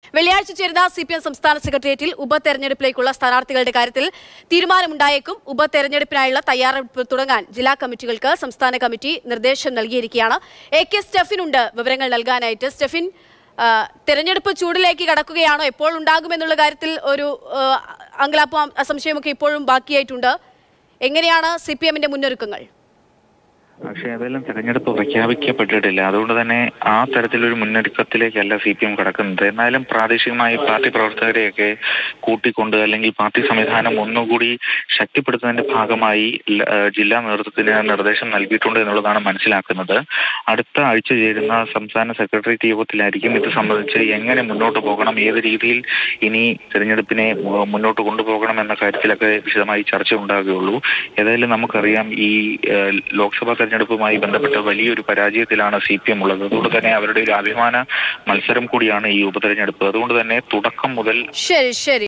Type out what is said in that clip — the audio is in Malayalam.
വെള്ളിയാഴ്ച ചേരുന്ന സി പി എം സംസ്ഥാന സെക്രട്ടേറിയറ്റിൽ ഉപതെരഞ്ഞെടുപ്പിലേക്കുള്ള സ്ഥാനാർത്ഥികളുടെ കാര്യത്തിൽ തീരുമാനമുണ്ടായേക്കും ഉപതെരഞ്ഞെടുപ്പിനായുള്ള തയ്യാറെടുപ്പ് തുടങ്ങാൻ ജില്ലാ കമ്മിറ്റികൾക്ക് സംസ്ഥാന കമ്മിറ്റി നിർദ്ദേശം നൽകിയിരിക്കുകയാണ് എ കെ സ്റ്റെഫിനുണ്ട് വിവരങ്ങൾ നൽകാനായിട്ട് സ്റ്റെഫിൻ ആ, തെരഞ്ഞെടുപ്പ് ചൂടിലേക്ക് കടക്കുകയാണോ എപ്പോൾ ഉണ്ടാകുമെന്നുള്ള കാര്യത്തിൽ ഒരു ആ, അങ്കലാപ്പും അസംശയമൊക്കെ ഇപ്പോഴും ബാക്കിയായിട്ടുണ്ട് എങ്ങനെയാണ് സി പി എമ്മിന്റെ മുന്നൊരുക്കങ്ങൾ പക്ഷേ അതെല്ലാം തെരഞ്ഞെടുപ്പ് പ്രഖ്യാപിക്കപ്പെട്ടിട്ടില്ല അതുകൊണ്ട് തന്നെ ആ തരത്തിലൊരു മുന്നൊരുക്കത്തിലേക്കല്ല സി പി എം കടക്കുന്നത് എന്നാലും പ്രാദേശികമായി പാർട്ടി പ്രവർത്തകരെയൊക്കെ കൂട്ടിക്കൊണ്ട് അല്ലെങ്കിൽ പാർട്ടി സംവിധാനം ഒന്നുകൂടി ശക്തിപ്പെടുത്തുന്നതിന്റെ ഭാഗമായി ല- ഏഹ് ജില്ലാ നേതൃത്വത്തിന് നിർദ്ദേശം നൽകിയിട്ടുണ്ട് എന്നുള്ളതാണ് മനസ്സിലാക്കുന്നത് അടുത്ത ആഴ്ച ചേരുന്ന സംസ്ഥാന സെക്രട്ടേറിയറ്റ് യോഗത്തിലായിരിക്കും ഇത് സംബന്ധിച്ച് എങ്ങനെ മുന്നോട്ട് പോകണം ഏത് രീതിയിൽ ഇനി തെരഞ്ഞെടുപ്പിനെ മു- മുന്നോട്ട് കൊണ്ടുപോകണം എന്ന കാര്യത്തിലൊക്കെ വിശദമായി ചർച്ച ഉണ്ടാകുകയുള്ളൂ ഏതായാലും നമുക്കറിയാം ഈ ഏഹ്, ലോക്സഭാ തെരഞ്ഞെടുപ്പുമായി ബന്ധപ്പെട്ട് വലിയൊരു പരാജയത്തിലാണ് സി പി എം ഉള്ളത് അതുകൊണ്ട് തന്നെ അവരുടെ ഒരു അഭിമാന മത്സരം കൂടിയാണ് ഈ ഉപതെരഞ്ഞെടുപ്പ് അതുകൊണ്ട് തന്നെ തുടക്കം മുതൽ ശരി ശരി